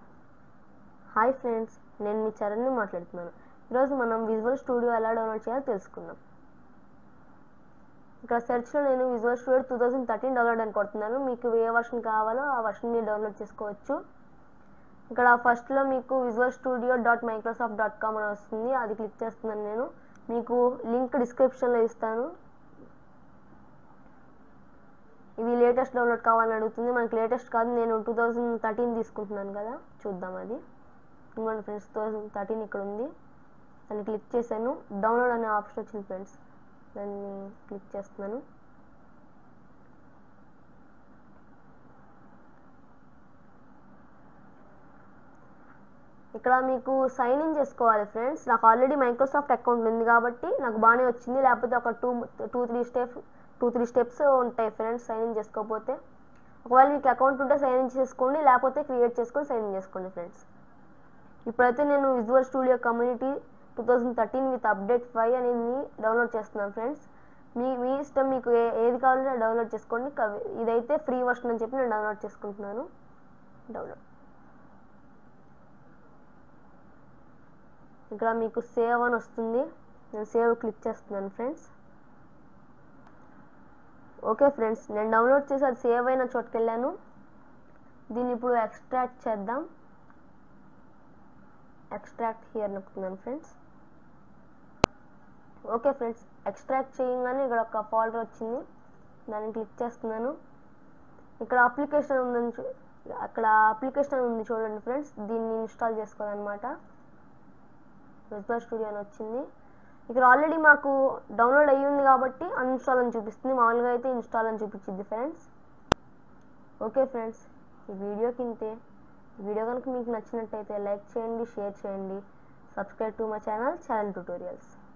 hi friends నేను మీ చరణ్ని మాట్లాడుతున్నాను ఈరోజు మనం విజువల్ స్టూడియో ఎలా డౌన్లోడ్ చేయాలో తెలుసుకుందాం ఇక్కడ సెర్చ్లో నేను visual studio two thousand thirteen download అని కొడుతున్నాను మీకు ఏ వర్షన్ కావాలో ఆ వర్షన్ని డౌన్లోడ్ చేసుకోవచ్చు ఇక్కడ ఫస్ట్లో మీకు visual studio dot Microsoft dot com అని వస్తుంది అది క్లిక్ చేస్తున్నాను నేను మీకు లింక్ డిస్క్రిప్షన్లో ఇస్తాను ఇది లేటెస్ట్ డౌన్లోడ్ కావాలని అడుగుతుంది మనకి లేటెస్ట్ కాదు నేను టూ థౌజండ్ థర్టీన్ తీసుకుంటున్నాను కదా చూద్దాం అది ఇంకోటి ఫ్రెండ్స్ టూ థౌజండ్ థర్టీన్ ఇక్కడ ఉంది దాన్ని క్లిక్ చేశాను డౌన్లోడ్ అనే ఆప్షన్ వచ్చింది ఫ్రెండ్స్ దాన్ని క్లిక్ చేస్తున్నాను ఇక్కడ మీకు సైన్ ఇన్ చేసుకోవాలి ఫ్రెండ్స్ నాకు ఆల్రెడీ మైక్రోసాఫ్ట్ అకౌంట్ ఉంది కాబట్టి నాకు బాగానే వచ్చింది లేకపోతే ఒక two two three steps two three steps ఉంటాయి ఫ్రెండ్స్ సైన్ ఇన్ చేసుకోకపోతే ఒకవేళ మీకు అకౌంట్ ఉంటే సైన్ ఇన్ చేసుకోండి లేకపోతే క్రియేట్ చేసుకొని సైన్ ఇన్ చేసుకోండి ఫ్రెండ్స్ ఇప్పుడైతే నేను visual studio community two thousand thirteen with update five అనేది డౌన్లోడ్ చేస్తున్నాను ఫ్రెండ్స్ మీ మీ ఇష్టం మీకు ఏ ఏది కావాలంటే డౌన్లోడ్ చేసుకోండి కవి- ఇదైతే ఫ్రీ వర్షన్ అని చెప్పి నేను డౌన్లోడ్ చేసుకుంటున్నాను డౌన్లోడ్ ఇక్కడ మీకు సేవ్ అని వస్తుంది నేను సేవ్ క్లిక్ చేస్తున్నాను ఫ్రెండ్స్ ఓకే ఫ్రెండ్స్ నేను డౌన్లోడ్ చేసి అది సేవ్ అయిన చోటుకి వెళ్ళాను దీన్ని ఇప్పుడు ఎక్స్ట్రాక్ట్ చేద్దాం ఎక్స్ట్రాక్ట్ హియర్ నొక్కుతున్నాను ఫ్రెండ్స్ ఓకే ఫ్రెండ్స్ ఎక్స్ట్రాక్ట్ చేయగానే ఇక్కడ ఒక ఫోల్డర్ వచ్చింది దాన్ని క్లిక్ చేస్తున్నాను ఇక్కడ అప్లికేషన్ ఉందని చూ అక్కడ అప్లికేషన్ ఉంది చూడండి ఫ్రెండ్స్ దీన్ని ఇన్స్టాల్ చేసుకోవాలన్నమాట విజువల్ స్టూడియో అని వచ్చింది ఇక్కడ ఆల్రెడీ మాకు డౌన్లోడ్ అయ్యి ఉంది కాబట్టి అన్ఇన్స్టాల్ అని చూపిస్తుంది మామూలుగా అయితే ఇన్స్టాల్ అని చూపించింది ఫ్రెండ్స్ ఓకే ఫ్రెండ్స్ ఈ వీడియోకి ఇంతే ఈ వీడియో కనుక మీకు నచ్చినట్టయితే లైక్ చేయండి షేర్ చేయండి subscribe to my channel channel tutorials